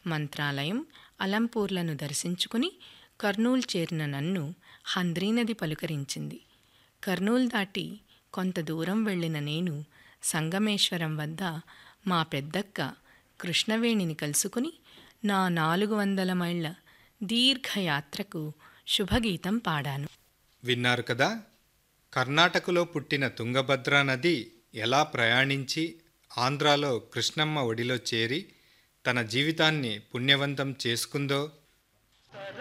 మంత్రాలయం అలంపూర్లను దర్శించుకుని కర్నూలు చేరిన నన్ను హంద్రీనది పలుకరించింది కర్నూలు దాటి కొంత దూరం వెళ్ళిన నేను సంగమేశ్వరం వద్ద మా పెద్దక్క కృష్ణవేణిని కలుసుకుని నా నాలుగు వందల మైళ్ళ దీర్ఘయాత్రకు శుభగీతం పాడాను విన్నారు కదా కర్ణాటకలో పుట్టిన తుంగభద్రా నది ఎలా ప్రయాణించి ఆంధ్రాలో కృష్ణమ్మ ఒడిలో చేరి తన జీవితాన్ని పుణ్యవంతం చేసుకుందో